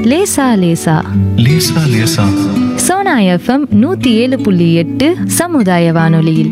லேசா லேசா லேசா லேசா சோனா எஃப்எம் நூத்தி ஏழு புள்ளி எட்டு சமுதாய வானொலியில்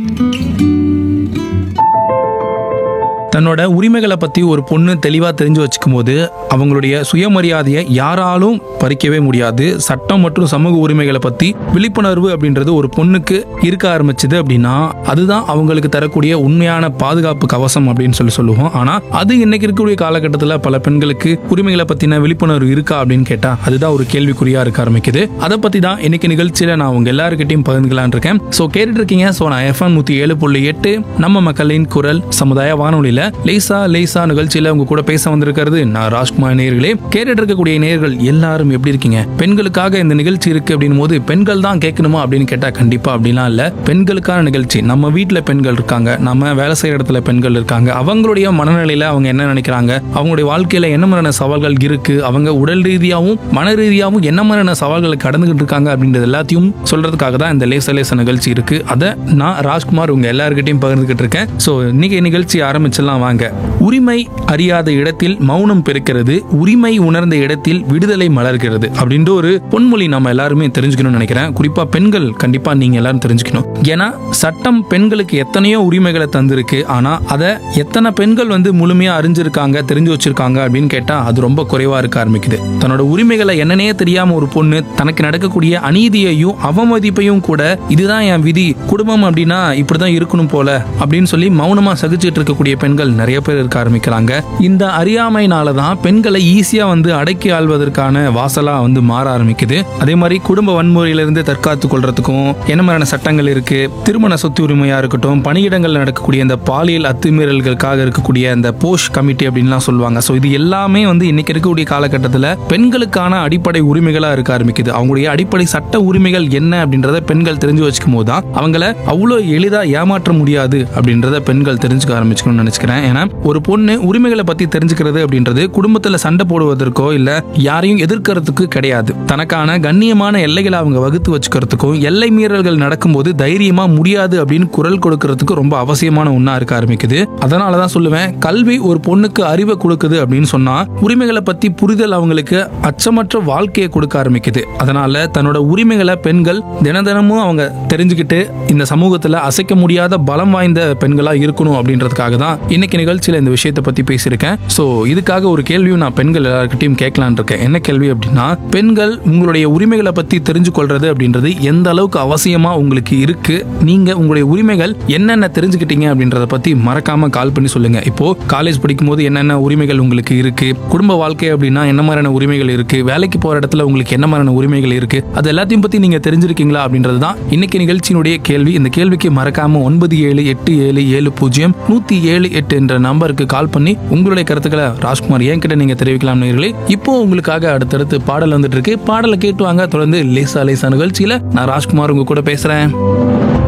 தன்னோட உரிமைகளை பற்றி ஒரு பொண்ணு தெளிவாக தெரிஞ்சு வச்சுக்கும் போது அவங்களுடைய சுயமரியாதையை யாராலும் பறிக்கவே முடியாது சட்டம் மற்றும் சமூக உரிமைகளை பற்றி விழிப்புணர்வு அப்படின்றது ஒரு பொண்ணுக்கு இருக்க ஆரம்பிச்சது அப்படின்னா அதுதான் அவங்களுக்கு தரக்கூடிய உண்மையான பாதுகாப்பு கவசம் அப்படின்னு சொல்லி சொல்லுவோம் ஆனால் அது இன்னைக்கு இருக்கக்கூடிய காலகட்டத்தில் பல பெண்களுக்கு உரிமைகளை பற்றின விழிப்புணர்வு இருக்கா அப்படின்னு கேட்டால் அதுதான் ஒரு கேள்விக்குறியாக இருக்க ஆரம்பிக்குது அதை பற்றி தான் இன்னைக்கு நிகழ்ச்சியில் நான் உங்க எல்லாருக்கிட்டையும் பகிர்ந்துக்கலான் இருக்கேன் ஸோ கேட்டுட்டு இருக்கீங்க ஸோ நான் எஃப்எம் நூற்றி ஏழு புள்ளி எட்டு நம்ம மக்களின் குரல் சமுதாய வானொலியில் லேசா லேசா நிகழ்ச்சியில் உங்க கூட பேச வந்திருக்கிறது நான் ராஜ்குமார் நேயர்களே கேட்டுட்டு இருக்கக்கூடிய நேயர்கள் எல்லாரும் எப்படி இருக்கீங்க பெண்களுக்காக இந்த நிகழ்ச்சி இருக்கு அப்படின் போது பெண்கள் தான் கேட்கணுமா அப்படின்னு கேட்டா கண்டிப்பா அப்படிலாம் இல்ல பெண்களுக்கான நிகழ்ச்சி நம்ம வீட்டில் பெண்கள் இருக்காங்க நம்ம வேலை செய்யற இடத்துல பெண்கள் இருக்காங்க அவங்களுடைய மனநிலையில அவங்க என்ன நினைக்கிறாங்க அவங்களுடைய வாழ்க்கையில என்ன மாதிரியான சவால்கள் இருக்கு அவங்க உடல் ரீதியாகவும் மன ரீதியாகவும் என்ன மாதிரியான சவால்களை கடந்துகிட்டு இருக்காங்க அப்படின்றது எல்லாத்தையும் சொல்றதுக்காக தான் இந்த லேச லேச நிகழ்ச்சி இருக்கு அதை நான் ராஜ்குமார் உங்க எல்லாருக்கிட்டையும் பகிர்ந்துகிட்டு இருக்கேன் ஸோ இன்னைக்கு நிகழ்ச்சி ஆரம்பிச்சிடலாம் வாங்க உரிமை அறியாத இடத்தில் மௌனம் பெருக்கிறது உரிமை உணர்ந்த இடத்தில் விடுதலை மலர்கிறது அப்படின்ற ஒரு பொன்மொழி நம்ம எல்லாருமே தெரிஞ்சுக்கணும்னு நினைக்கிறேன் குறிப்பா பெண்கள் கண்டிப்பா நீங்க எல்லாரும் தெரிஞ்சுக்கணும் ஏன்னா சட்டம் பெண்களுக்கு எத்தனையோ உரிமைகளை தந்திருக்கு ஆனா அதை எத்தனை பெண்கள் வந்து முழுமையா அறிஞ்சிருக்காங்க தெரிஞ்சு வச்சிருக்காங்க அப்படின்னு கேட்டா அது ரொம்ப குறைவா இருக்க ஆரம்பிக்குது தன்னோட உரிமைகளை என்னன்னே தெரியாம ஒரு பொண்ணு தனக்கு நடக்கக்கூடிய அநீதியையும் அவமதிப்பையும் கூட இதுதான் என் விதி குடும்பம் அப்படின்னா இப்படிதான் இருக்கணும் போல அப்படின்னு சொல்லி மௌனமா சகிச்சுட்டு இருக்கக்கூடிய பெண்கள் நிறைய பேர் இருக்க ஆரம்பிக்கிறாங்க இந்த அறியாமைனால தான் பெண்களை ஈஸியா வந்து அடக்கி ஆள்வதற்கான வாசலா வந்து மாற ஆரம்பிக்குது அதே மாதிரி குடும்ப வன்முறையிலிருந்து தற்காத்து கொள்றதுக்கும் என்ன மாதிரியான சட்டங்கள் இருக்கு திருமண சொத்து உரிமையா இருக்கட்டும் பணியிடங்கள் நடக்கக்கூடிய இந்த பாலியல் அத்துமீறல்களுக்காக இருக்கக்கூடிய இந்த போஷ் கமிட்டி அப்படின்லாம் சொல்லுவாங்க ஸோ இது எல்லாமே வந்து இன்னைக்கு இருக்கக்கூடிய காலகட்டத்தில் பெண்களுக்கான அடிப்படை உரிமைகளா இருக்க ஆரம்பிக்குது அவங்களுடைய அடிப்படை சட்ட உரிமைகள் என்ன அப்படின்றத பெண்கள் தெரிஞ்சு வச்சுக்கும் போது தான் அவங்கள அவ்வளோ எளிதா ஏமாற்ற முடியாது அப்படின்றத பெண்கள் தெரிஞ்சுக்க ஆரம்பிச்சுக்கணும்னு நினைச்சுக்கிறேன் ஏன்னா ஒரு பொண்ணு உரிமைகளை பத்தி தெரிஞ்சுக்கிறது அப்படின்றது குடும்பத்துல சண்டை போடுவதற்கோ இல்ல யாரையும் எதிர்க்கிறதுக்கு கிடையாது தனக்கான கண்ணியமான எல்லைகளை அவங்க வகுத்து வச்சுக்கிறதுக்கும் எல்லை மீறல்கள் நடக்கும்போது தைரியமா முடியாது அப்படின்னு குரல் கொடுக்கறதுக்கு ரொம்ப அவசியமான ஒண்ணா இருக்க ஆரம்பிக்குது அதனால தான் சொல்லுவேன் கல்வி ஒரு பொண்ணுக்கு அறிவை கொடுக்குது அப்படின்னு சொன்னா உரிமைகளை பத்தி புரிதல் அவங்களுக்கு அச்சமற்ற வாழ்க்கையை கொடுக்க ஆரம்பிக்குது அதனால தன்னோட உரிமைகளை பெண்கள் தின தினமும் அவங்க தெரிஞ்சுக்கிட்டு இந்த சமூகத்துல அசைக்க முடியாத பலம் வாய்ந்த பெண்களா இருக்கணும் அப்படின்றதுக்காக தான் இன்னைக்கு நிகழ்ச்சியில இந்த விஷயத்தை பத்தி பேசியிருக்கேன் சோ இதுக்காக ஒரு கேள்வியும் நான் பெண்கள் எல்லாருக்கிட்டையும் கேட்கலான் இருக்கேன் என்ன கேள்வி அப்படின்னா பெண்கள் உங்களுடைய உரிமைகளை பத்தி தெரிஞ்சு கொள்றது அப்படின்றது எந்த அளவுக்கு அவசியமா உங்களுக்கு இருக்கு நீங்க உங்களுடைய உரிமைகள் என்னென்ன தெரிஞ்சுக்கிட்டீங்க அப்படின்றத பத்தி மறக்காம கால் பண்ணி சொல்லுங்க இப்போ காலேஜ் படிக்கும் போது என்னென்ன உரிமைகள் உங்களுக்கு இருக்கு குடும்ப வாழ்க்கை அப்படின்னா என்ன மாதிரியான உரிமைகள் இருக்கு வேலைக்கு போற இடத்துல உங்களுக்கு என்ன மாதிரியான உரிமைகள் இருக்கு அது எல்லாத்தையும் பத்தி நீங்க தெரிஞ்சிருக்கீங்களா அப்படின்றது தான் இன்னைக்கு நிகழ்ச்சியினுடைய கேள்வி இந்த கேள்விக்கு மறக்காம ஒன்பது ஏழு எட்டு ஏழு ஏழு பூஜ்ஜியம் நூத்தி ஏழு எட்டு என்ற நம்பருக்கு கால் பண்ணி உங்களுடைய கருத்துக்களை ராஜ்குமார் ஏன் கிட்ட நீங்க தெரிவிக்கலாம் நேயர்களே இப்போ உங்களுக்காக அடுத்தடுத்து பாடல் வந்துட்டு இருக்கு பாடலை கேட்டு வாங்க தொடர்ந்து லேசா லேசா நிகழ்ச்சியில நான் ராஜ்குமார் உங்க கூட பேசுறேன்